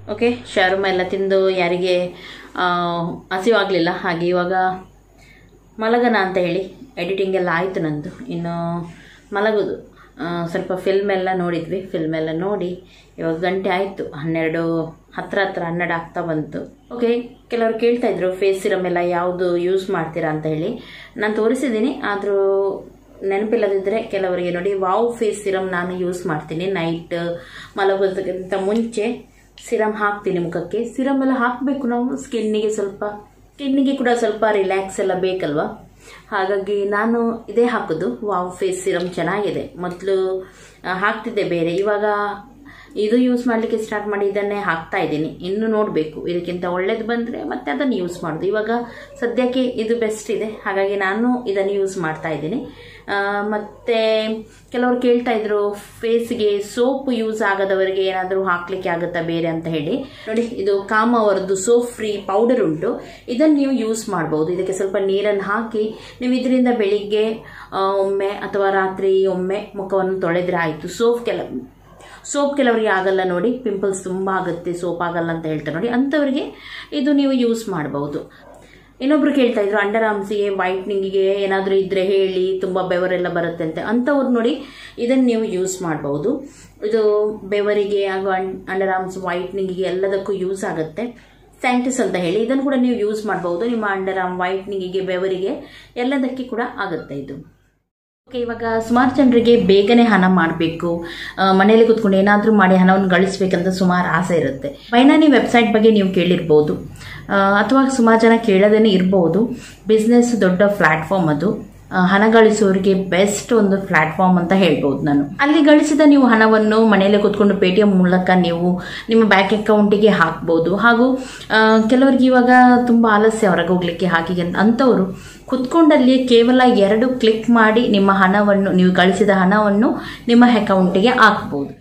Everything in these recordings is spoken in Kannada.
ಓಕೆ ಶಾರುಮ ಎಲ್ಲ ತಿಂದು ಯಾರಿಗೆ ಆ, ಹಸಿವಾಗಲಿಲ್ಲ ಹಾಗೆ ಇವಾಗ ಮಲಗನ ಅಂತ ಹೇಳಿ ಎಡಿಟಿಂಗ್ ಎಲ್ಲ ಆಯಿತು ನಂದು ಇನ್ನು ಮಲಗೋದು ಆ, ಸ್ವಲ್ಪ ಫಿಲ್ಮ್ ಎಲ್ಲ ನೋಡಿದ್ವಿ ಫಿಲ್ಮ್ ಎಲ್ಲ ನೋಡಿ ಇವಾಗ ಗಂಟೆ ಆಯಿತು ಹನ್ನೆರಡು ಹತ್ರ ಹತ್ರ ಹನ್ನೆರಡು ಆಗ್ತಾ ಬಂತು ಓಕೆ ಕೆಲವರು ಕೇಳ್ತಾ ಇದ್ರು ಫೇಸ್ ಸಿರಮ್ ಎಲ್ಲ ಯಾವುದು ಯೂಸ್ ಮಾಡ್ತೀರಾ ಅಂತ ಹೇಳಿ ನಾನು ತೋರಿಸಿದ್ದೀನಿ ಆದರೂ ನೆನಪಿಲ್ಲದಿದ್ದರೆ ಕೆಲವರಿಗೆ ನೋಡಿ ವಾವ್ ಫೇಸ್ ಸಿರಮ್ ನಾನು ಯೂಸ್ ಮಾಡ್ತೀನಿ ನೈಟ್ ಮಲಗೋದಕ್ಕಿಂತ ಮುಂಚೆ ಸಿರಮ್ ಹಾಕ್ತೀನಿ ಮುಖಕ್ಕೆ ಸಿರಮ್ ಎಲ್ಲ ಹಾಕಬೇಕು ನಾವು ಸ್ಕಿನ್ನಿಗೆ ಸ್ವಲ್ಪ ಸ್ಕಿನ್ನಿಗೆ ಕೂಡ ಸ್ವಲ್ಪ ರಿಲ್ಯಾಕ್ಸ್ ಎಲ್ಲ ಬೇಕಲ್ವಾ ಹಾಗಾಗಿ ನಾನು ಇದೇ ಹಾಕೋದು ವಾವ್ ಫೇಸ್ ಸಿರಮ್ ಚೆನ್ನಾಗಿದೆ ಮೊದಲು ಹಾಕ್ತಿದ್ದೆ ಬೇರೆ ಇವಾಗ ಇದು ಯೂಸ್ ಮಾಡಲಿಕ್ಕೆ ಸ್ಟಾರ್ಟ್ ಮಾಡಿ ಇದನ್ನೇ ಹಾಕ್ತಾ ಇದ್ದೀನಿ ಇನ್ನು ನೋಡಬೇಕು ಇದಕ್ಕಿಂತ ಒಳ್ಳೇದು ಬಂದರೆ ಮತ್ತೆ ಅದನ್ನು ಯೂಸ್ ಮಾಡೋದು ಇವಾಗ ಸದ್ಯಕ್ಕೆ ಇದು ಬೆಸ್ಟ್ ಇದೆ ಹಾಗಾಗಿ ನಾನು ಇದನ್ನು ಯೂಸ್ ಮಾಡ್ತಾ ಇದ್ದೀನಿ ಆ, ಮತ್ತೆ ಕೆಲವರು ಕೇಳ್ತಾ ಇದ್ರು ಫೇಸ್ಗೆ ಸೋಪ್ ಯೂಸ್ ಆಗದವರಿಗೆ ಏನಾದರೂ ಹಾಕ್ಲಿಕ್ಕೆ ಆಗುತ್ತಾ ಬೇರೆ ಅಂತ ಹೇಳಿ ನೋಡಿ ಇದು ಕಾಮ ಅವರದ್ದು ಸೋಪ್ ಫ್ರೀ ಪೌಡರ್ ಉಂಟು ಇದನ್ನು ನೀವು ಯೂಸ್ ಮಾಡ್ಬೋದು ಇದಕ್ಕೆ ಸ್ವಲ್ಪ ನೀರನ್ನು ಹಾಕಿ ನೀವು ಇದರಿಂದ ಬೆಳಿಗ್ಗೆ ಆ, ಒಮ್ಮೆ ಅಥವಾ ರಾತ್ರಿ ಒಮ್ಮೆ ಮುಖವನ್ನು ತೊಳೆದ್ರೆ ಆಯಿತು ಸೋಪ್ ಕೆಲ ಸೋಪ್ ಕೆಲವರಿಗೆ ಆಗಲ್ಲ ನೋಡಿ ಪಿಂಪಲ್ಸ್ ತುಂಬ ಆಗುತ್ತೆ ಸೋಪ್ ಆಗಲ್ಲ ಅಂತ ಹೇಳ್ತಾರೆ ನೋಡಿ ಅಂಥವರಿಗೆ ಇದು ನೀವು ಯೂಸ್ ಮಾಡಬಹುದು ಇನ್ನೊಬ್ರು ಕೇಳ್ತಾ ಇದ್ರು ಅಂಡರ್ ಆರ್ಮ್ಸಿಗೆ ವೈಟ್ನಿಂಗಿಗೆ ಏನಾದರೂ ಇದ್ರೆ ಹೇಳಿ ತುಂಬ ಬೆವರೆಲ್ಲ ಬರುತ್ತೆ ಅಂತ ಅಂಥವ್ರು ನೋಡಿ ಇದನ್ನು ನೀವು ಯೂಸ್ ಮಾಡಬಹುದು ಇದು ಬೆವರಿಗೆ ಹಾಗೂ ಅಂಡರ್ ಆರ್ಮ್ಸ್ ವೈಟ್ನಿಂಗಿಗೆ ಎಲ್ಲದಕ್ಕೂ ಯೂಸ್ ಆಗುತ್ತೆ ಸ್ಯಾಂಟಿಸ್ ಅಂತ ಹೇಳಿ ಇದನ್ನು ಕೂಡ ನೀವು ಯೂಸ್ ಮಾಡಬಹುದು ನಿಮ್ಮ ಅಂಡರ್ ಆರ್ಮ್ ವೈಟ್ನಿಂಗಿಗೆ ಬೆವರಿಗೆ ಎಲ್ಲದಕ್ಕೆ ಕೂಡ ಆಗುತ್ತೆ ಇದು ಓಕೆ ಇವಾಗ ಸುಮಾರು ಜನರಿಗೆ ಬೇಗನೆ ಹಣ ಮಾಡಬೇಕು ಮನೆಯಲ್ಲಿ ಕೂತ್ಕೊಂಡು ಏನಾದರೂ ಮಾಡಿ ಹಣವನ್ನು ಗಳಿಸ್ಬೇಕಂತ ಸುಮಾರು ಆಸೆ ಇರುತ್ತೆ ಬೈನಾನಿ ವೆಬ್ಸೈಟ್ ಬಗ್ಗೆ ನೀವು ಕೇಳಿರ್ಬೋದು ಆ, ಅಥವಾ ಸುಮಾರು ಜನ ಕೇಳದೇನೆ ಇರ್ಬೋದು ಬಿಸ್ನೆಸ್ ದೊಡ್ಡ ಪ್ಲಾಟ್ಫಾರ್ಮ್ ಅದು ಆ, ಹಣ ಗಳಿಸೋರಿಗೆ ಬೆಸ್ಟ್ ಒಂದು ಪ್ಲಾಟ್ಫಾರ್ಮ್ ಅಂತ ಹೇಳ್ಬೋದು ನಾನು ಅಲ್ಲಿ ಗಳಿಸಿದ ನೀವು ಹಣವನ್ನು ಮನೆಯಲ್ಲೇ ಕೂತ್ಕೊಂಡು ಪೇ ಟಿ ಎಂ ಮೂಲಕ ನೀವು ನಿಮ್ಮ ಬ್ಯಾಂಕ್ ಅಕೌಂಟಿಗೆ ಹಾಕ್ಬೋದು ಹಾಗೂ ಆ, ಕೆಲವರಿಗೆ ಇವಾಗ ತುಂಬ ಆಲಸ್ಯ ಹೊರಗೆ ಹೋಗ್ಲಿಕ್ಕೆ ಹಾಕಿ ಅಂಥವರು ಕುತ್ಕೊಂಡಲ್ಲಿ ಕೇವಲ ಎರಡು ಕ್ಲಿಕ್ ಮಾಡಿ ನಿಮ್ಮ ಹಣವನ್ನು ನೀವು ಗಳಿಸಿದ ಹಣವನ್ನು ನಿಮ್ಮ ಅಕೌಂಟಿಗೆ ಹಾಕ್ಬೋದು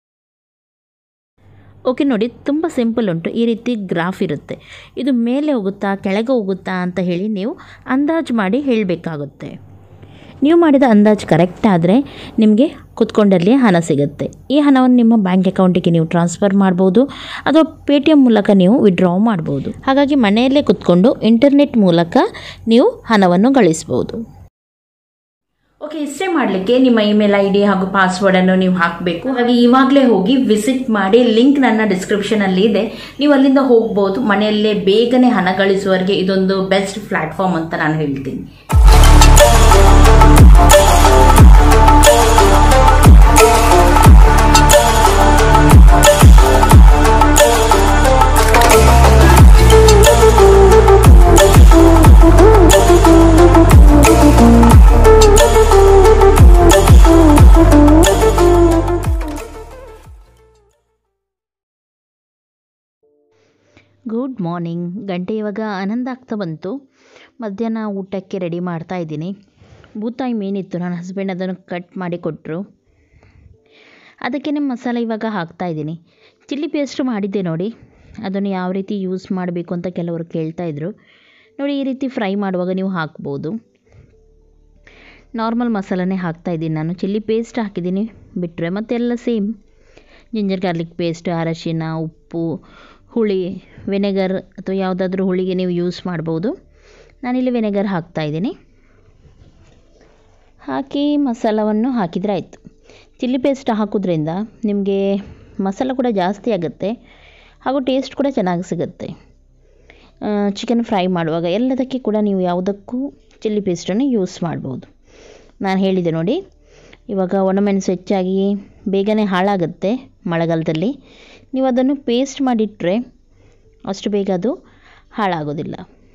ಓಕೆ ನೋಡಿ ತುಂಬ ಸಿಂಪಲ್ ಉಂಟು ಈ ರೀತಿ ಗ್ರಾಫ್ ಇರುತ್ತೆ ಇದು ಮೇಲೆ ಹೋಗುತ್ತಾ ಕೆಳಗೆ ಹೋಗುತ್ತಾ ಅಂತ ಹೇಳಿ ನೀವು ಅಂದಾಜು ಮಾಡಿ ಹೇಳಬೇಕಾಗುತ್ತೆ ನೀವು ಮಾಡಿದ ಅಂದಾಜು ಕರೆಕ್ಟ್ ಆದರೆ ನಿಮಗೆ ಕುತ್ಕೊಂಡಲ್ಲಿ ಹಣ ಸಿಗುತ್ತೆ ಈ ಹಣವನ್ನು ನಿಮ್ಮ ಬ್ಯಾಂಕ್ ಅಕೌಂಟಿಗೆ ನೀವು ಟ್ರಾನ್ಸ್ಫರ್ ಮಾಡ್ಬೋದು ಅಥವಾ ಪೇ ಟಿ ಎಮ್ ಮೂಲಕ ನೀವು ವಿಡ್ರಾ ಮಾಡ್ಬೋದು ಹಾಗಾಗಿ ಮನೆಯಲ್ಲೇ ಕುತ್ಕೊಂಡು ಇಂಟರ್ನೆಟ್ ಮೂಲಕ ನೀವು ಹಣವನ್ನು ಗಳಿಸ್ಬೋದು ಓಕೆ ಇಷ್ಟೇ ಮಾಡಲಿಕ್ಕೆ ನಿಮ್ಮ ಇಮೇಲ್ ಐ ಡಿ ಹಾಗೂ ಪಾಸ್ವರ್ಡ್ ಅನ್ನು ನೀವು ಹಾಕಬೇಕು ಹಾಗೆ ಇವಾಗಲೇ ಹೋಗಿ ವಿಸಿಟ್ ಮಾಡಿ ಲಿಂಕ್ ನನ್ನ ಡಿಸ್ಕ್ರಿಪ್ಷನ್ ಅಲ್ಲಿ ಇದೆ ನೀವು ಅಲ್ಲಿಂದ ಹೋಗ್ಬೋದು ಮನೆಯಲ್ಲೇ ಬೇಗನೆ ಹಣ ಗಳಿಸುವವರಿಗೆ ಇದೊಂದು ಬೆಸ್ಟ್ ಪ್ಲಾಟ್ಫಾರ್ಮ್ ಅಂತ ನಾನು ಹೇಳ್ತೀನಿ ಗುಡ್ ಮಾರ್ನಿಂಗ್ ಗಂಟೆ ಇವಾಗ ಆನಂದ ಆಗ್ತಾ ಬಂತು ಮಧ್ಯಾಹ್ನ ಊಟಕ್ಕೆ ರೆಡಿ ಮಾಡ್ತಾ ಇದ್ದೀನಿ ಬೂತಾಯಿ ಮೀನಿತ್ತು ನನ್ನ ಹಸ್ಬೆಂಡ್ ಅದನ್ನು ಕಟ್ ಮಾಡಿ ಕೊಟ್ಟರು ಅದಕ್ಕೆ ಮಸಾಲೆ ಇವಾಗ ಹಾಕ್ತಾ ಇದ್ದೀನಿ ಚಿಲ್ಲಿ ಪೇಸ್ಟ್ ಮಾಡಿದ್ದೆ ನೋಡಿ ಅದನ್ನು ಯಾವ ರೀತಿ ಯೂಸ್ ಮಾಡಬೇಕು ಅಂತ ಕೆಲವರು ಕೇಳ್ತಾ ಇದ್ರು ನೋಡಿ ಈ ರೀತಿ ಫ್ರೈ ಮಾಡುವಾಗ ನೀವು ಹಾಕ್ಬೋದು ನಾರ್ಮಲ್ ಮಸಾಲನೇ ಹಾಕ್ತಾ ಇದ್ದೀನಿ ನಾನು ಚಿಲ್ಲಿ ಪೇಸ್ಟ್ ಹಾಕಿದ್ದೀನಿ ಬಿಟ್ಟರೆ ಮತ್ತೆಲ್ಲ ಸೇಮ್ ಜಿಂಜರ್ ಗಾರ್ಲಿಕ್ ಪೇಸ್ಟ್ ಅರಶಿನ ಉಪ್ಪು ಹುಳಿ ವಿನೆಗರ್ ಅಥವಾ ಯಾವುದಾದ್ರೂ ಹುಳಿಗೆ ನೀವು ಯೂಸ್ ಮಾಡ್ಬೋದು ನಾನಿಲ್ಲಿ ವಿನೆಗರ್ ಹಾಕ್ತಾ ಇದ್ದೀನಿ ಹಾಕಿ ಮಸಾಲವನ್ನು ಹಾಕಿದರೆ ಆಯಿತು ಚಿಲ್ಲಿ ಪೇಸ್ಟ್ ಹಾಕೋದ್ರಿಂದ ನಿಮಗೆ ಮಸಾಲ ಕೂಡ ಜಾಸ್ತಿ ಆಗುತ್ತೆ ಹಾಗೂ ಟೇಸ್ಟ್ ಕೂಡ ಚೆನ್ನಾಗಿ ಸಿಗುತ್ತೆ ಚಿಕನ್ ಫ್ರೈ ಮಾಡುವಾಗ ಎಲ್ಲದಕ್ಕೆ ಕೂಡ ನೀವು ಯಾವುದಕ್ಕೂ ಚಿಲ್ಲಿ ಪೇಸ್ಟನ್ನು ಯೂಸ್ ಮಾಡ್ಬೋದು ನಾನು ಹೇಳಿದೆ ನೋಡಿ ಇವಾಗ ಒಣಮೆಣಸು ಹೆಚ್ಚಾಗಿ ಬೇಗನೆ ಹಾಳಾಗುತ್ತೆ ಮಳೆಗಾಲದಲ್ಲಿ ನೀವು ಅದನ್ನು ಪೇಸ್ಟ್ ಮಾಡಿಟ್ರೆ ಅಷ್ಟು ಬೇಗ ಅದು ಹಾಳಾಗೋದಿಲ್ಲ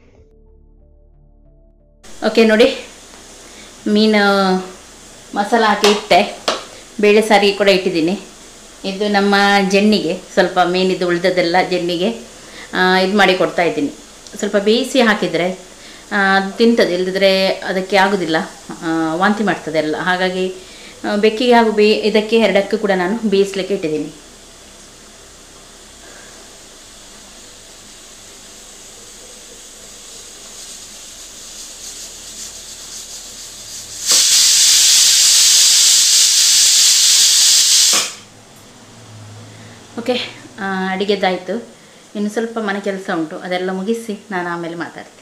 ಓಕೆ ನೋಡಿ ಮೀನು ಮಸಾಲ ಹಾಕಿ ಇಟ್ಟೆ ಬೇಳೆ ಸಾರಿಗೆ ಕೂಡ ಇಟ್ಟಿದ್ದೀನಿ ಇದು ನಮ್ಮ ಜೆನ್ನಿಗೆ ಸ್ವಲ್ಪ ಮೀನಿದ್ದು ಉಳಿದದೆಲ್ಲ ಜೆನ್ನಿಗೆ ಇದು ಮಾಡಿ ಕೊಡ್ತಾ ಇದ್ದೀನಿ ಸ್ವಲ್ಪ ಬೇಯಿಸಿ ಹಾಕಿದರೆ ಅದು ತಿಂತದೆ ಇಲ್ಲದಿದ್ರೆ ಅದಕ್ಕೆ ಆಗೋದಿಲ್ಲ ಆ, ವಾಂತಿ ಮಾಡ್ತದೆ ಎಲ್ಲ ಹಾಗಾಗಿ ಆ, ಬೆಕ್ಕಿಗೆ ಹಾಗೂ ಬೇ ಇದಕ್ಕೆ ಎರಡಕ್ಕೂ ಕೂಡ ನಾನು ಬೇಯಿಸ್ಲಿಕ್ಕೆ ಇಟ್ಟಿದ್ದೀನಿ ಓಕೆ ಅಡುಗೆದಾಯಿತು ಇನ್ನು ಸ್ವಲ್ಪ ಮನೆ ಕೆಲಸ ಉಂಟು ಅದೆಲ್ಲ ಮುಗಿಸಿ ನಾನು ಆಮೇಲೆ ಮಾತಾಡ್ತೀನಿ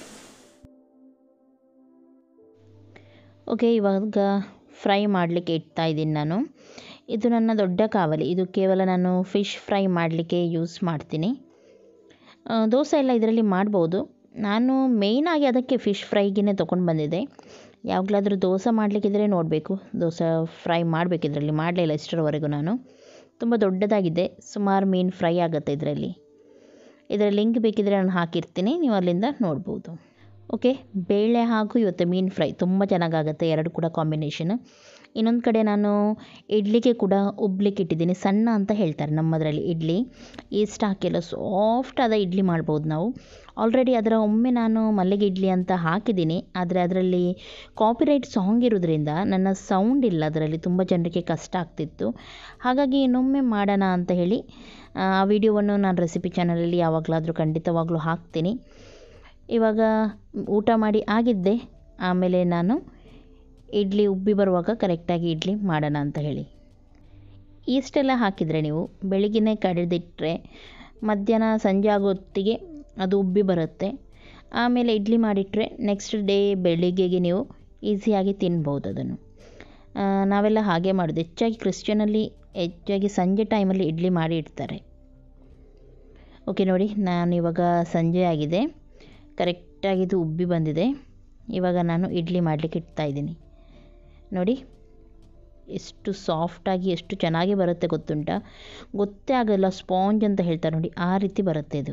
ಓಕೆ ಇವಾಗ ಫ್ರೈ ಮಾಡಲಿಕ್ಕೆ ಇಡ್ತಾ ಇದ್ದೀನಿ ನಾನು ಇದು ನನ್ನ ದೊಡ್ಡ ಕಾವಲಿ ಇದು ಕೇವಲ ನಾನು ಫಿಶ್ ಫ್ರೈ ಮಾಡಲಿಕ್ಕೆ ಯೂಸ್ ಮಾಡ್ತೀನಿ ಆ, ದೋಸೆ ಎಲ್ಲ ಇದರಲ್ಲಿ ಮಾಡ್ಬೋದು ನಾನು ಮೇಯ್ನಾಗಿ ಅದಕ್ಕೆ ಫಿಶ್ ಫ್ರೈಗೆ ತೊಗೊಂಡು ಬಂದಿದ್ದೆ ಯಾವಾಗಲಾದರೂ ದೋಸೆ ಮಾಡಲಿಕ್ಕಿದ್ರೆ ನೋಡಬೇಕು ದೋಸೆ ಫ್ರೈ ಮಾಡಬೇಕು ಇದರಲ್ಲಿ ಮಾಡಲಿಲ್ಲ ಇಷ್ಟರವರೆಗೂ ನಾನು ತುಂಬ ದೊಡ್ಡದಾಗಿದೆ ಸುಮಾರು ಮೀನು ಫ್ರೈ ಆಗುತ್ತೆ ಇದರಲ್ಲಿ ಇದರ ಲಿಂಕ್ ಬೇಕಿದ್ರೆ ನಾನು ಹಾಕಿರ್ತೀನಿ ನೀವು ಅಲ್ಲಿಂದ ನೋಡ್ಬೋದು ಓಕೆ ಬೇಳೆ ಹಾಗೂ ಇವತ್ತು ಮೀನು ಫ್ರೈ ತುಂಬ ಚೆನ್ನಾಗಾಗುತ್ತೆ ಎರಡು ಕೂಡ ಕಾಂಬಿನೇಷನ್ ಇನ್ನೊಂದು ಕಡೆ ನಾನು ಇಡ್ಲಿಗೆ ಕೂಡ ಉಬ್ಲಿಕ್ಕೆ ಇಟ್ಟಿದ್ದೀನಿ ಸಣ್ಣ ಅಂತ ಹೇಳ್ತಾರೆ ನಮ್ಮದರಲ್ಲಿ ಇಡ್ಲಿ ಈಸ್ಟ್ ಹಾಕಿಲ್ಲ ಸಾಫ್ಟ್ ಆದ ಇಡ್ಲಿ ಮಾಡ್ಬೋದು ನಾವು ಆಲ್ರೆಡಿ ಅದರ ಒಮ್ಮೆ ನಾನು ಮಲ್ಲಿಗೆ ಇಡ್ಲಿ ಅಂತ ಹಾಕಿದ್ದೀನಿ ಆದರೆ ಅದರಲ್ಲಿ ಕಾಪಿರೈಟ್ ಸಾಂಗ್ ಇರೋದ್ರಿಂದ ನನ್ನ ಸೌಂಡ್ ಇಲ್ಲ ಅದರಲ್ಲಿ ತುಂಬ ಜನರಿಗೆ ಕಷ್ಟ ಆಗ್ತಿತ್ತು ಹಾಗಾಗಿ ಇನ್ನೊಮ್ಮೆ ಮಾಡೋಣ ಅಂತ ಹೇಳಿ ಆ ವಿಡಿಯೋವನ್ನು ನಾನು ರೆಸಿಪಿ ಚಾನಲಲ್ಲಿ ಯಾವಾಗಲಾದರೂ ಖಂಡಿತವಾಗ್ಲೂ ಹಾಕ್ತೀನಿ ಇವಾಗ ಊಟ ಮಾಡಿ ಆಗಿದ್ದೆ ಆಮೇಲೆ ನಾನು ಇಡ್ಲಿ ಉಬ್ಬಿ ಬರುವಾಗ ಕರೆಕ್ಟಾಗಿ ಇಡ್ಲಿ ಮಾಡೋಣ ಅಂತ ಹೇಳಿ ಈಸ್ಟೆಲ್ಲ ಹಾಕಿದರೆ ನೀವು ಬೆಳಿಗ್ಗೆನೇ ಕಡಿದಿಟ್ಟರೆ ಮಧ್ಯಾಹ್ನ ಸಂಜೆ ಆಗೋ ಹೊತ್ತಿಗೆ ಅದು ಉಬ್ಬಿ ಬರುತ್ತೆ ಆಮೇಲೆ ಇಡ್ಲಿ ಮಾಡಿಟ್ರೆ ನೆಕ್ಸ್ಟ್ ಡೇ ಬೆಳಿಗ್ಗೆಗೆ ನೀವು ಈಸಿಯಾಗಿ ತಿನ್ಬೋದು ಅದನ್ನು ಆ, ನಾವೆಲ್ಲ ಹಾಗೆ ಮಾಡೋದು ಹೆಚ್ಚಾಗಿ ಕ್ರಿಶ್ಚಿಯನಲ್ಲಿ ಹೆಚ್ಚಾಗಿ ಸಂಜೆ ಟೈಮಲ್ಲಿ ಇಡ್ಲಿ ಮಾಡಿ ಇಡ್ತಾರೆ ಓಕೆ ನೋಡಿ ನಾನು ಇವಾಗ ಸಂಜೆ ಆಗಿದೆ ಕರೆಕ್ಟಾಗಿ ಇದು ಉಬ್ಬಿ ಬಂದಿದೆ ಇವಾಗ ನಾನು ಇಡ್ಲಿ ಮಾಡಲಿಕ್ಕೆ ಇಡ್ತಾ ಇದ್ದೀನಿ ನೋಡಿ ಎಷ್ಟು ಸಾಫ್ಟಾಗಿ ಎಷ್ಟು ಚೆನ್ನಾಗಿ ಬರುತ್ತೆ ಗೊತ್ತುಂಟ ಗೊತ್ತೇ ಆಗಲ್ಲ ಸ್ಪಾಂಜ್ ಅಂತ ಹೇಳ್ತಾರೆ ನೋಡಿ ಆ ರೀತಿ ಬರುತ್ತೆ ಇದು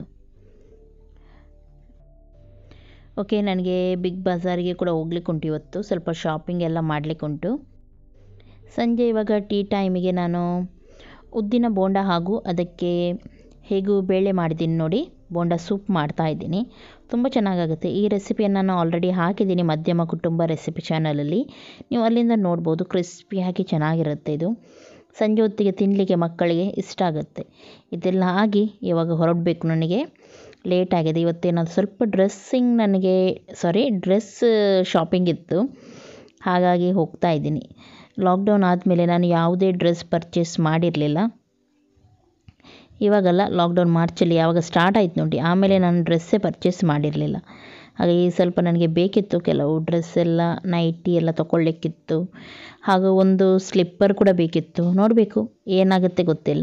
ಓಕೆ ನನಗೆ ಬಿಗ್ ಬಜಾರಿಗೆ ಕೂಡ ಹೋಗ್ಲಿಕ್ಕೆ ಉಂಟು ಇವತ್ತು ಸ್ವಲ್ಪ ಶಾಪಿಂಗ್ ಎಲ್ಲ ಮಾಡಲಿಕ್ಕೆ ಉಂಟು ಸಂಜೆ ಇವಾಗ ಟೀ ಟೈಮಿಗೆ ನಾನು ಉದ್ದಿನ ಬೋಂಡ ಹಾಗೂ ಅದಕ್ಕೆ ಹೇಗೂ ಬೇಳೆ ಮಾಡಿದ್ದೀನಿ ನೋಡಿ ಬೋಂಡ ಸೂಪ್ ಮಾಡ್ತಾ ಇದ್ದೀನಿ ತುಂಬ ಚೆನ್ನಾಗಾಗುತ್ತೆ ಈ ರೆಸಿಪಿಯನ್ನು ನಾನು ಆಲ್ರೆಡಿ ಹಾಕಿದ್ದೀನಿ ಮಧ್ಯಮ ಕುಟುಂಬ ರೆಸಿಪಿ ಚಾನಲಲ್ಲಿ ನೀವು ಅಲ್ಲಿಂದ ನೋಡ್ಬೋದು ಕ್ರಿಸ್ಪಿಯಾಗಿ ಚೆನ್ನಾಗಿರುತ್ತೆ ಇದು ಸಂಜೆ ಹೊತ್ತಿಗೆ ತಿನ್ನಲಿಕ್ಕೆ ಮಕ್ಕಳಿಗೆ ಇಷ್ಟ ಆಗುತ್ತೆ ಇದೆಲ್ಲ ಆಗಿ ಇವಾಗ ಹೊರಡಬೇಕು ನನಗೆ ಲೇಟ್ ಆಗಿದೆ ಇವತ್ತೇನಾದ್ರು ಸ್ವಲ್ಪ ಡ್ರೆಸ್ಸಿಂಗ್ ನನಗೆ ಸಾರಿ ಡ್ರೆಸ್ ಶಾಪಿಂಗ್ ಇತ್ತು ಹಾಗಾಗಿ ಹೋಗ್ತಾ ಇದ್ದೀನಿ ಲಾಕ್ಡೌನ್ ಆದಮೇಲೆ ನಾನು ಯಾವುದೇ ಡ್ರೆಸ್ ಪರ್ಚೇಸ್ ಮಾಡಿರಲಿಲ್ಲ ಇವಾಗಲ್ಲ ಲಾಕ್ಡೌನ್ ಮಾರ್ಚಲ್ಲಿ ಯಾವಾಗ ಸ್ಟಾರ್ಟ್ ಆಯ್ತು ನೋಡಿ ಆಮೇಲೆ ನಾನು ಡ್ರೆಸ್ಸೇ ಪರ್ಚೇಸ್ ಮಾಡಿರಲಿಲ್ಲ ಹಾಗಾಗಿ ಸ್ವಲ್ಪ ನನಗೆ ಬೇಕಿತ್ತು ಕೆಲವು ಡ್ರೆಸ್ ಎಲ್ಲ ನೈಟಿ ಎಲ್ಲ ತೊಗೊಳ್ಲಿಕ್ಕಿತ್ತು ಹಾಗೂ ಒಂದು ಸ್ಲಿಪ್ಪರ್ ಕೂಡ ಬೇಕಿತ್ತು ನೋಡಬೇಕು ಏನಾಗುತ್ತೆ ಗೊತ್ತಿಲ್ಲ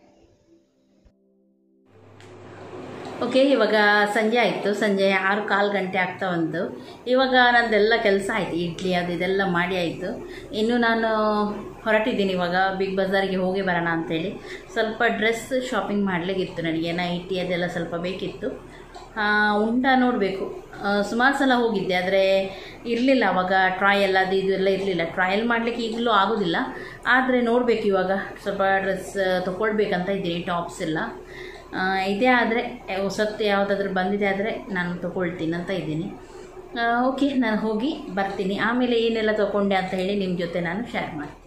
ಓಕೆ ಇವಾಗ ಸಂಜೆ ಆಯಿತು ಸಂಜೆ ಆರು ಕಾಲು ಗಂಟೆ ಆಗ್ತಾ ಬಂತು ಇವಾಗ ನಂದೆಲ್ಲ ಕೆಲಸ ಆಯಿತು ಇಡ್ಲಿ ಅದು ಇದೆಲ್ಲ ಮಾಡಿ ಆಯಿತು ಇನ್ನು ನಾನು ಹೊರಟಿದ್ದೀನಿ ಇವಾಗ ಬಿಗ್ ಬಜಾರಿಗೆ ಹೋಗಿ ಬರೋಣ ಅಂತೇಳಿ ಸ್ವಲ್ಪ ಡ್ರೆಸ್ ಶಾಪಿಂಗ್ ಮಾಡಲಿಕ್ಕಿತ್ತು ನನಗೆ ನೈಟಿ ಅದೆಲ್ಲ ಸ್ವಲ್ಪ ಬೇಕಿತ್ತು ಆ, ಉಂಟ ನೋಡಬೇಕು ಸುಮಾರು ಸಲ ಹೋಗಿದ್ದೆ ಆದರೆ ಇರಲಿಲ್ಲ ಅವಾಗ ಟ್ರಯಲ್ ಅದು ಇದು ಎಲ್ಲ ಇರಲಿಲ್ಲ ಟ್ರಯಲ್ ಮಾಡಲಿಕ್ಕೆ ಈಗಲೂ ಆಗೋದಿಲ್ಲ ಆದರೆ ನೋಡಬೇಕು ಇವಾಗ ಸ್ವಲ್ಪ ಡ್ರೆಸ್ ತೊಗೊಳ್ಬೇಕಂತ ಇದ್ದೀನಿ ಟಾಪ್ಸ್ ಎಲ್ಲ ಆ, ಇದೇ ಆದರೆ ಹೊಸತ್ತು ಯಾವುದಾದ್ರೂ ಬಂದಿದೆ ಆದರೆ ನಾನು ತೊಗೊಳ್ತೀನಿ ಅಂತ ಇದ್ದೀನಿ ಓಕೆ ನಾನು ಹೋಗಿ ಬರ್ತೀನಿ ಆಮೇಲೆ ಏನೆಲ್ಲ ತೊಗೊಂಡೆ ಅಂತ ಹೇಳಿ ನಿಮ್ಮ ಜೊತೆ ನಾನು ಶೇರ್ ಮಾಡ್ತೀನಿ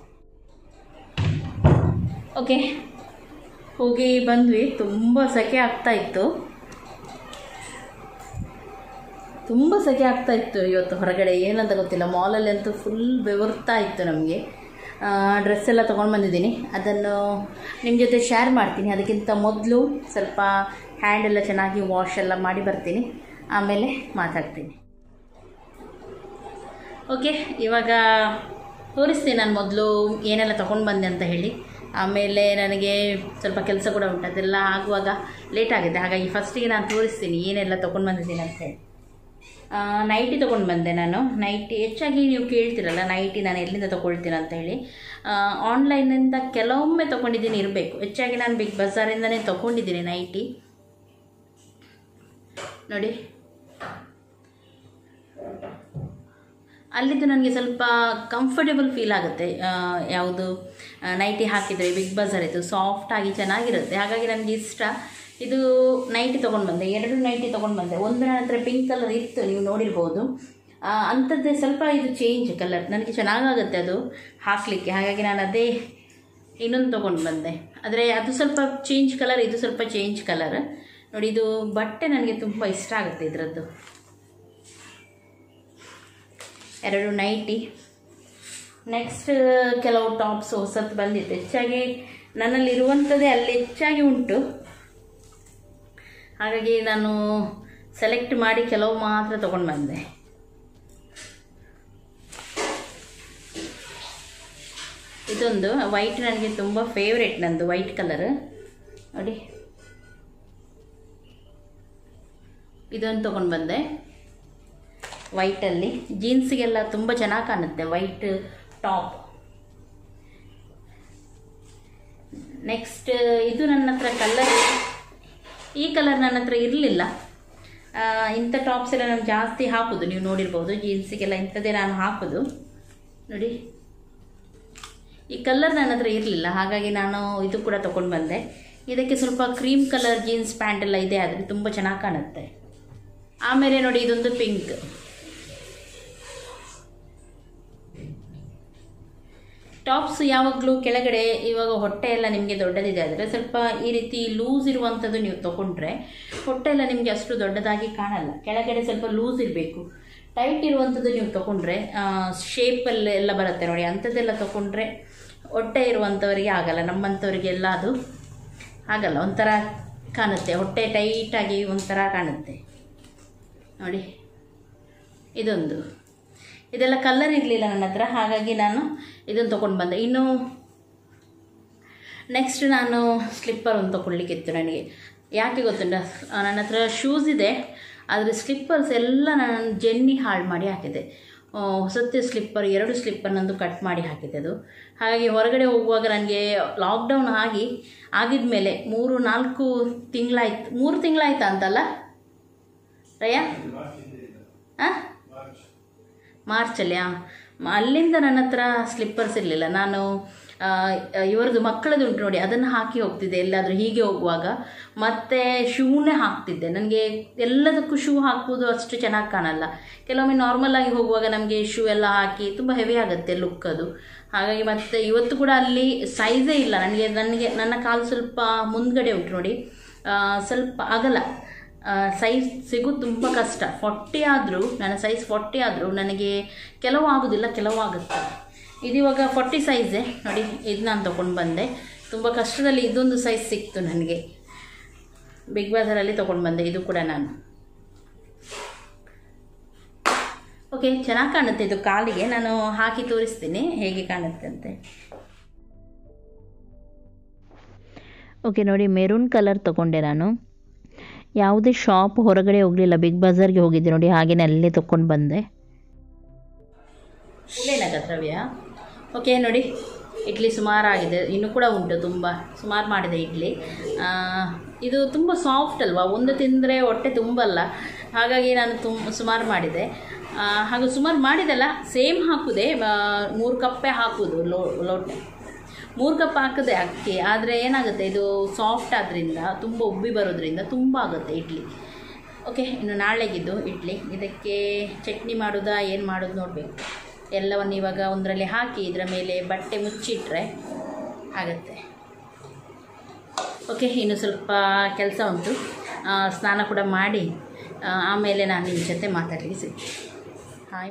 ಓಕೆ ಹೋಗಿ ಬಂದ್ವಿ ತುಂಬ ಸೆಕೆ ಆಗ್ತಾ ಇತ್ತು ತುಂಬ ಸೆಕೆ ಆಗ್ತಾ ಇತ್ತು ಇವತ್ತು ಹೊರಗಡೆ ಏನಂತ ಗೊತ್ತಿಲ್ಲ ಮಾಲಲ್ಲಿ ಅಂತೂ ಫುಲ್ ಬೆವರ್ತಾ ಇತ್ತು ನಮಗೆ ಡ್ರೆಸ್ ಎಲ್ಲ ತೊಗೊಂಡು ಬಂದಿದ್ದೀನಿ ಅದನ್ನು ನಿಮ್ಮ ಜೊತೆ ಶೇರ್ ಮಾಡ್ತೀನಿ ಅದಕ್ಕಿಂತ ಮೊದಲು ಸ್ವಲ್ಪ ಹ್ಯಾಂಡ್ ಎಲ್ಲ ಚೆನ್ನಾಗಿ ವಾಶ್ ಎಲ್ಲ ಮಾಡಿ ಬರ್ತೀನಿ ಆಮೇಲೆ ಮಾತಾಡ್ತೀನಿ ಓಕೆ ಇವಾಗ ತೋರಿಸ್ತೀನಿ ನಾನು ಮೊದಲು ಏನೆಲ್ಲ ತೊಗೊಂಡು ಬಂದೆ ಅಂತ ಹೇಳಿ ಆಮೇಲೆ ನನಗೆ ಸ್ವಲ್ಪ ಕೆಲಸ ಕೂಡ ಉಂಟು ಅದೆಲ್ಲ ಆಗುವಾಗ ಲೇಟ್ ಆಗಿದೆ ಹಾಗಾಗಿ ಫಸ್ಟಿಗೆ ನಾನು ತೋರಿಸ್ತೀನಿ ಏನೆಲ್ಲ ತೊಗೊಂಡು ಬಂದಿದ್ದೀನಿ ಅಂತ ಹೇಳಿ ಆ, ನೈಟಿ ತೊಗೊಂಡು ಬಂದೆ ನಾನು ನೈಟಿ ಹೆಚ್ಚಾಗಿ ನೀವು ಕೇಳ್ತಿರಲ್ಲ ನೈಟಿ ನಾನು ಎಲ್ಲಿಂದ ತೊಗೊಳ್ತೀನಿ ಅಂತ ಹೇಳಿ ಆ, ಆನ್ಲೈನಿಂದ ಕೆಲವೊಮ್ಮೆ ತೊಗೊಂಡಿದ್ದೀನಿ ಇರಬೇಕು ಹೆಚ್ಚಾಗಿ ನಾನು ಬಿಗ್ ಬಜಾರಿಂದನೇ ತೊಗೊಂಡಿದ್ದೀನಿ ನೈಟಿ ನೋಡಿ ಅಲ್ಲಿದ್ದು ನನಗೆ ಸ್ವಲ್ಪ ಕಂಫರ್ಟೇಬಲ್ ಫೀಲ್ ಆಗುತ್ತೆ ಆ, ಯಾವುದು ಆ, ನೈಟಿ ಹಾಕಿದರೆ ಬಿಗ್ ಬಜಾರ್ ಇದು ಸಾಫ್ಟಾಗಿ ಚೆನ್ನಾಗಿರುತ್ತೆ ಹಾಗಾಗಿ ನನಗೆ ಇಷ್ಟ ಇದು ನೈಟಿ ತೊಗೊಂಡು ಬಂದೆ ಎರಡು ನೈಟಿ ತೊಗೊಂಡು ಬಂದೆ ಒಂದು ನನ್ನ ಹತ್ರ ಪಿಂಕ್ ಕಲರ್ ಇತ್ತು ನೀವು ನೋಡಿರ್ಬೋದು ಆ, ಅಂಥದ್ದೇ ಸ್ವಲ್ಪ ಇದು ಚೇಂಜ್ ಕಲರ್ ನನಗೆ ಚೆನ್ನಾಗಾಗುತ್ತೆ ಅದು ಹಾಕಲಿಕ್ಕೆ ಹಾಗಾಗಿ ನಾನು ಅದೇ ಇನ್ನೊಂದು ತೊಗೊಂಡು ಬಂದೆ ಆದರೆ ಅದು ಸ್ವಲ್ಪ ಚೇಂಜ್ ಕಲರ್ ಇದು ಸ್ವಲ್ಪ ಚೇಂಜ್ ಕಲರ್ ನೋಡಿ ಇದು ಬಟ್ಟೆ ನನಗೆ ತುಂಬ ಇಷ್ಟ ಆಗುತ್ತೆ ಇದರದ್ದು ಎರಡು ನೈಟಿ ನೆಕ್ಸ್ಟ್ ಕೆಲವು ಟಾಪ್ಸ್ ಹೊಸತ್ತು ಬಂದಿತ್ತು ಹೆಚ್ಚಾಗಿ ನನ್ನಲ್ಲಿ ಇರುವಂಥದ್ದೇ ಅಲ್ಲಿ ಹೆಚ್ಚಾಗಿ ಉಂಟು ಹಾಗಾಗಿ ನಾನು ಸೆಲೆಕ್ಟ್ ಮಾಡಿ ಕೆಲವು ಮಾತ್ರ ತೊಗೊಂಡು ಬಂದೆ ಇದೊಂದು ವೈಟ್ ನನಗೆ ತುಂಬ ಫೇವ್ರೆಟ್ ನಂದು ವೈಟ್ ಕಲರ್ ನೋಡಿ ಇದೊಂದು ತೊಗೊಂಡು ಬಂದೆ ವೈಟಲ್ಲಿ ಜೀನ್ಸ್ಗೆಲ್ಲ ತುಂಬ ಚೆನ್ನಾಗಿ ಕಾಣುತ್ತೆ ವೈಟ್ ಟಾಪ್ ನೆಕ್ಸ್ಟ್ ಇದು ನನ್ನ ಹತ್ರ ಕಲರ್ ಈ ಕಲರ್ ನನ್ನ ಹತ್ರ ಇರಲಿಲ್ಲ ಇಂಥ ಟಾಪ್ಸ್ ಎಲ್ಲ ನಾನು ಜಾಸ್ತಿ ಹಾಕೋದು ನೀವು ನೋಡಿರ್ಬೋದು ಜೀನ್ಸಿಗೆಲ್ಲ ಇಂಥದ್ದೇ ನಾನು ಹಾಕೋದು ನೋಡಿ ಈ ಕಲರ್ ನನ್ನ ಹತ್ರ ಇರಲಿಲ್ಲ ಹಾಗಾಗಿ ನಾನು ಇದು ಕೂಡ ತೊಗೊಂಡು ಬಂದೆ ಇದಕ್ಕೆ ಸ್ವಲ್ಪ ಕ್ರೀಮ್ ಕಲರ್ ಜೀನ್ಸ್ ಪ್ಯಾಂಟ್ ಎಲ್ಲ ಇದೆ ಆದರೆ ತುಂಬ ಚೆನ್ನಾಗಿ ಕಾಣುತ್ತೆ ಆಮೇಲೆ ನೋಡಿ ಇದೊಂದು ಪಿಂಕ್ ಟಾಪ್ಸ್ ಯಾವಾಗಲೂ ಕೆಳಗಡೆ ಇವಾಗ ಹೊಟ್ಟೆ ಎಲ್ಲ ನಿಮಗೆ ದೊಡ್ಡದಿದೆ ಆದರೆ ಸ್ವಲ್ಪ ಈ ರೀತಿ ಲೂಸ್ ಇರುವಂಥದ್ದು ನೀವು ತೊಗೊಂಡ್ರೆ ಹೊಟ್ಟೆ ಎಲ್ಲ ನಿಮಗೆ ಅಷ್ಟು ದೊಡ್ಡದಾಗಿ ಕಾಣಲ್ಲ ಕೆಳಗಡೆ ಸ್ವಲ್ಪ ಲೂಸ್ ಇರಬೇಕು ಟೈಟ್ ಇರುವಂಥದ್ದು ನೀವು ತೊಗೊಂಡ್ರೆ ಶೇಪಲ್ಲಿ ಎಲ್ಲ ಬರುತ್ತೆ ನೋಡಿ ಅಂಥದ್ದೆಲ್ಲ ತೊಗೊಂಡ್ರೆ ಹೊಟ್ಟೆ ಇರುವಂಥವರಿಗೆ ಆಗಲ್ಲ ನಮ್ಮಂಥವರಿಗೆಲ್ಲ ಅದು ಆಗಲ್ಲ ಒಂಥರ ಕಾಣುತ್ತೆ ಹೊಟ್ಟೆ ಟೈಟಾಗಿ ಒಂಥರ ಕಾಣುತ್ತೆ ನೋಡಿ ಇದೊಂದು ಇದೆಲ್ಲ ಕಲರ್ ಇರಲಿಲ್ಲ ನನ್ನ ಹತ್ರ ಹಾಗಾಗಿ ನಾನು ಇದನ್ನು ತೊಗೊಂಡು ಬಂದೆ ಇನ್ನು ನೆಕ್ಸ್ಟ್ ನಾನು ಸ್ಲಿಪ್ಪರ್ ಒಂದು ತೊಗೊಳ್ಲಿಕ್ಕಿತ್ತು ನನಗೆ ಯಾಕೆ ಗೊತ್ತುಂಟ ನನ್ನ ಹತ್ರ ಶೂಸ್ ಇದೆ ಆದರೆ ಸ್ಲಿಪ್ಪರ್ಸ್ ಎಲ್ಲ ನಾನು ಜೆನ್ನಿ ಹಾಳು ಮಾಡಿ ಹಾಕಿದೆ ಹೊಸತ್ತೆ ಸ್ಲಿಪ್ಪರ್ ಎರಡು ಸ್ಲಿಪ್ಪರ್ ನಂದು ಕಟ್ ಮಾಡಿ ಹಾಕಿದೆ ಅದು ಹಾಗಾಗಿ ಹೊರಗಡೆ ಹೋಗುವಾಗ ನನಗೆ ಲಾಕ್ಡೌನ್ ಆಗಿ ಆಗಿದ ಮೇಲೆ ಮೂರು ನಾಲ್ಕು ತಿಂಗಳಾಯ್ತು ಮೂರು ತಿಂಗಳಾಯ್ತಾ ಅಂತಲ್ಲ ರಯ್ಯ ಹಾಂ ಮಾರ್ಚಲ್ಲಿ ಹಾಂ ಅಲ್ಲಿಂದ ನನ್ನ ಹತ್ರ ಸ್ಲಿಪ್ಪರ್ಸ್ ಇರಲಿಲ್ಲ ನಾನು ಇವರದ್ದು ಮಕ್ಕಳದ್ದು ಉಂಟು ನೋಡಿ ಅದನ್ನು ಹಾಕಿ ಹೋಗ್ತಿದ್ದೆ ಎಲ್ಲಾದರೂ ಹೀಗೆ ಹೋಗುವಾಗ ಮತ್ತು ಶೂನೇ ಹಾಕ್ತಿದ್ದೆ ನನಗೆ ಎಲ್ಲದಕ್ಕೂ ಶೂ ಹಾಕುವುದು ಅಷ್ಟು ಚೆನ್ನಾಗಿ ಕಾಣಲ್ಲ ಕೆಲವೊಮ್ಮೆ ನಾರ್ಮಲ್ ಆಗಿ ಹೋಗುವಾಗ ನಮಗೆ ಶೂ ಎಲ್ಲ ಹಾಕಿ ತುಂಬ ಹೆವಿ ಆಗುತ್ತೆ ಲುಕ್ ಅದು ಹಾಗಾಗಿ ಮತ್ತು ಇವತ್ತು ಕೂಡ ಅಲ್ಲಿ ಸೈಜೇ ಇಲ್ಲ ನನಗೆ ನನಗೆ ನನ್ನ ಕಾಲು ಸ್ವಲ್ಪ ಮುಂದ್ಗಡೆ ಉಂಟು ನೋಡಿ ಸ್ವಲ್ಪ ಆಗಲ್ಲ ಸೈಜ್ ಸಿಗೋದು ತುಂಬ ಕಷ್ಟ ಫಾರ್ಟಿ ಆದರೂ ನನ್ನ ಸೈಜ್ ಫಾರ್ಟಿ ಆದರೂ ನನಗೆ ಕೆಲವು ಆಗೋದಿಲ್ಲ ಕೆಲವು ಆಗುತ್ತೆ ಇದು ಇವಾಗ ಫಾರ್ಟಿ ಸೈಜೇ ನೋಡಿ ಇದು ನಾನು ತೊಗೊಂಡು ಬಂದೆ ತುಂಬ ಕಷ್ಟದಲ್ಲಿ ಇದೊಂದು ಸೈಜ್ ಸಿಕ್ತು ನನಗೆ ಬಿಗ್ ಬಾಜಾರಲ್ಲಿ ತೊಗೊಂಡು ಬಂದೆ ಇದು ಕೂಡ ನಾನು ಓಕೆ ಚೆನ್ನಾಗಿ ಕಾಣುತ್ತೆ ಇದು ಕಾಲಿಗೆ ನಾನು ಹಾಕಿ ತೋರಿಸ್ತೀನಿ ಹೇಗೆ ಕಾಣುತ್ತೆ ಅಂತೆ ಓಕೆ ನೋಡಿ ಮೆರೂನ್ ಕಲರ್ ತೊಗೊಂಡೆ ನಾನು ಯಾವುದೇ ಶಾಪ್ ಹೊರಗಡೆ ಹೋಗಲಿಲ್ಲ ಬಿಗ್ ಬಜಾರ್ಗೆ ಹೋಗಿದ್ದೆ ನೋಡಿ ಹಾಗೆಯೇ ಅಲ್ಲೇ ತೊಗೊಂಡು ಬಂದೆ ಉಳ್ಳೇನಕ ದ್ರವ್ಯ ಓಕೆ ನೋಡಿ ಇಡ್ಲಿ ಸುಮಾರಾಗಿದೆ ಇನ್ನೂ ಕೂಡ ಉಂಟು ತುಂಬ ಸುಮಾರು ಮಾಡಿದೆ ಇಡ್ಲಿ ಇದು ತುಂಬ ಸಾಫ್ಟ್ ಅಲ್ವಾ ಒಂದು ತಿಂದರೆ ಹೊಟ್ಟೆ ತುಂಬಲ್ಲ ಹಾಗಾಗಿ ನಾನು ತುಂಬ ಸುಮಾರು ಮಾಡಿದೆ ಹಾಗೂ ಸುಮಾರು ಮಾಡಿದೆಲ್ಲ ಸೇಮ್ ಹಾಕುದೆ ಮೂರು ಕಪ್ಪೆ ಹಾಕೋದು ಲೋ ಲೋಟ ಮೂರು ಕಪ್ ಹಾಕಿದೆ ಅಕ್ಕಿ ಆದರೆ ಏನಾಗುತ್ತೆ ಇದು ಸಾಫ್ಟ್ ಆದ್ದರಿಂದ ತುಂಬ ಉಬ್ಬಿ ಬರೋದ್ರಿಂದ ತುಂಬ ಆಗುತ್ತೆ ಇಡ್ಲಿ ಓಕೆ ಇನ್ನು ನಾಳೆಗಿದ್ದು ಇಡ್ಲಿ ಇದಕ್ಕೆ ಚಟ್ನಿ ಮಾಡೋದಾ ಏನು ಮಾಡೋದು ನೋಡಬೇಕು ಎಲ್ಲವನ್ನು ಇವಾಗ ಒಂದರಲ್ಲಿ ಹಾಕಿ ಇದರ ಮೇಲೆ ಬಟ್ಟೆ ಮುಚ್ಚಿಟ್ರೆ ಆಗುತ್ತೆ ಓಕೆ ಇನ್ನು ಸ್ವಲ್ಪ ಕೆಲಸ ಉಂಟು ಸ್ನಾನ ಕೂಡ ಮಾಡಿ ಆಮೇಲೆ ನಾನು ನಿಮ್ಮ ಜೊತೆ ಮಾತಾಡಲಿಕ್ಕೆ ಸಿಗ್ತೀನಿ ಹಾಯ್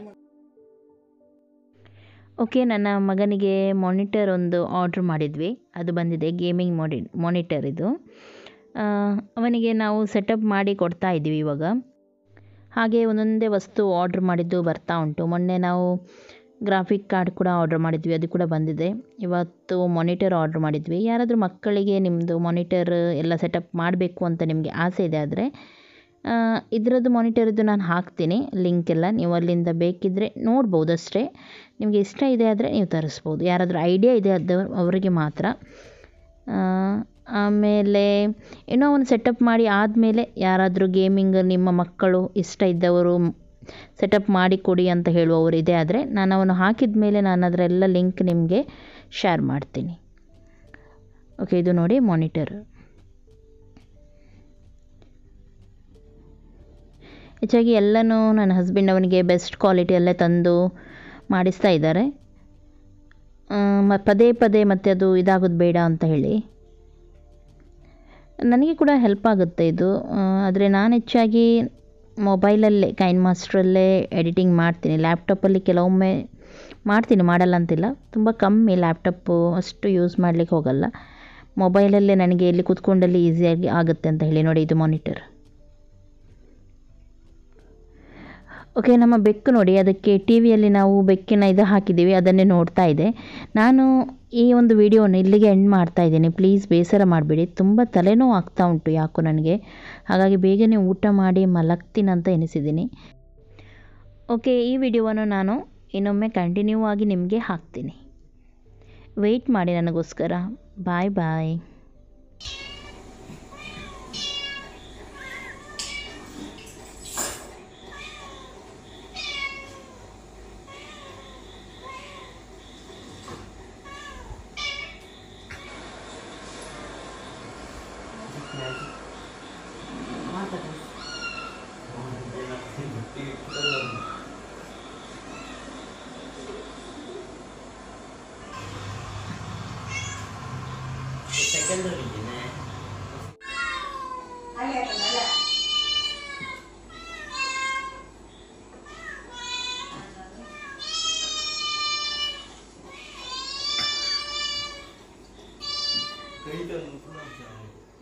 ಓಕೆ ನನ್ನ ಮಗನಿಗೆ ಮಾನಿಟರ್ ಒಂದು ಆರ್ಡ್ರ್ ಮಾಡಿದ್ವಿ ಅದು ಬಂದಿದೆ ಗೇಮಿಂಗ್ ಮಾನಿ ಮಾನಿಟರ್ ಇದು ಅವನಿಗೆ ನಾವು ಸೆಟಪ್ ಮಾಡಿ ಕೊಡ್ತಾ ಇದ್ದೀವಿ ಇವಾಗ ಹಾಗೆ ಒಂದೊಂದೇ ವಸ್ತು ಆರ್ಡ್ರ್ ಮಾಡಿದ್ದು ಬರ್ತಾ ಉಂಟು ಮೊನ್ನೆ ನಾವು ಗ್ರಾಫಿಕ್ ಕಾರ್ಡ್ ಕೂಡ ಆರ್ಡ್ರ್ ಮಾಡಿದ್ವಿ ಅದು ಕೂಡ ಬಂದಿದೆ ಇವತ್ತು ಮಾನಿಟರ್ ಆರ್ಡ್ರ್ ಮಾಡಿದ್ವಿ ಯಾರಾದರೂ ಮಕ್ಕಳಿಗೆ ನಿಮ್ಮದು ಮಾನಿಟರ್ ಎಲ್ಲ ಸೆಟಪ್ ಮಾಡಬೇಕು ಅಂತ ನಿಮಗೆ ಆಸೆ ಇದೆ ಆದರೆ ಇದರದ್ದು ಮಾನಿಟರದ್ದು ನಾನು ಹಾಕ್ತೀನಿ ಲಿಂಕ್ ಎಲ್ಲ ನೀವು ಅಲ್ಲಿಂದ ಬೇಕಿದ್ದರೆ ನೋಡ್ಬೋದು ಅಷ್ಟೇ ನಿಮಗೆ ಇಷ್ಟ ಇದೆ ಆದರೆ ನೀವು ತರಿಸ್ಬೋದು ಯಾರಾದರೂ ಐಡಿಯಾ ಇದೆ ಆದವರು ಅವರಿಗೆ ಮಾತ್ರ ಆಮೇಲೆ ಏನೋ ಒಂದು ಸೆಟಪ್ ಮಾಡಿ ಆದಮೇಲೆ ಯಾರಾದರೂ ಗೇಮಿಂಗ್ ನಿಮ್ಮ ಮಕ್ಕಳು ಇಷ್ಟ ಇದ್ದವರು ಸೆಟಪ್ ಮಾಡಿ ಕೊಡಿ ಅಂತ ಹೇಳುವವರು ಇದೆ ಆದರೆ ನಾನು ಅವನು ಹಾಕಿದ ಮೇಲೆ ನಾನು ಅದರೆಲ್ಲ ಲಿಂಕ್ ನಿಮಗೆ ಶೇರ್ ಮಾಡ್ತೀನಿ ಓಕೆ ಇದು ನೋಡಿ ಮಾನಿಟರ್ ಹೆಚ್ಚಾಗಿ ಎಲ್ಲನೂ ನನ್ನ ಹಸ್ಬೆಂಡ್ ಅವನಿಗೆ ಬೆಸ್ಟ್ ಕ್ವಾಲಿಟಿಯಲ್ಲೇ ತಂದು ಮಾಡಿಸ್ತಾ ಇದ್ದಾರೆ ಪದೇ ಪದೇ ಮತ್ತೆ ಅದು ಇದಾಗೋದು ಬೇಡ ಅಂತ ಹೇಳಿ ನನಗೆ ಕೂಡ ಹೆಲ್ಪ್ ಆಗುತ್ತೆ ಇದು ಆದರೆ ನಾನು ಹೆಚ್ಚಾಗಿ ಮೊಬೈಲಲ್ಲೇ ಕೈನ್ ಮಾಸ್ಟ್ರಲ್ಲೇ ಎಡಿಟಿಂಗ್ ಮಾಡ್ತೀನಿ ಲ್ಯಾಪ್ಟಾಪಲ್ಲಿ ಕೆಲವೊಮ್ಮೆ ಮಾಡ್ತೀನಿ ಮಾಡಲ್ಲ ಅಂತಿಲ್ಲ ತುಂಬ ಕಮ್ಮಿ ಲ್ಯಾಪ್ಟಾಪು ಅಷ್ಟು ಯೂಸ್ ಮಾಡಲಿಕ್ಕೆ ಹೋಗಲ್ಲ ಮೊಬೈಲಲ್ಲೇ ನನಗೆ ಇಲ್ಲಿ ಕೂತ್ಕೊಂಡಲ್ಲಿ ಈಸಿಯಾಗಿ ಆಗುತ್ತೆ ಅಂತ ಹೇಳಿ ನೋಡಿ ಇದು ಮಾನಿಟರ್ ಓಕೆ ನಮ್ಮ ಬೆಕ್ಕು ನೋಡಿ ಅದಕ್ಕೆ ಟಿ ವಿಯಲ್ಲಿ ನಾವು ಬೆಕ್ಕಿನ ಇದು ಹಾಕಿದ್ದೀವಿ ಅದನ್ನೇ ನೋಡ್ತಾ ಇದೆ ನಾನು ಈ ಒಂದು ವಿಡಿಯೋನ ಇಲ್ಲಿಗೆ ಎಂಡ್ ಮಾಡ್ತಾ ಇದ್ದೀನಿ ಪ್ಲೀಸ್ ಬೇಸರ ಮಾಡಬೇಡಿ ತುಂಬ ತಲೆನೋವು ಆಗ್ತಾ ಉಂಟು ಯಾಕೋ ನನಗೆ ಹಾಗಾಗಿ ಬೇಗನೆ ಊಟ ಮಾಡಿ ಮಲಗ್ತೀನಂತ ಎನಿಸಿದ್ದೀನಿ ಓಕೆ ಈ ವಿಡಿಯೋವನ್ನು ನಾನು ಇನ್ನೊಮ್ಮೆ ಕಂಟಿನ್ಯೂ ಆಗಿ ನಿಮಗೆ ಹಾಕ್ತೀನಿ ವೆಯ್ಟ್ ಮಾಡಿ ನನಗೋಸ್ಕರ ಬಾಯ್ ಬಾಯ್ ಕೈ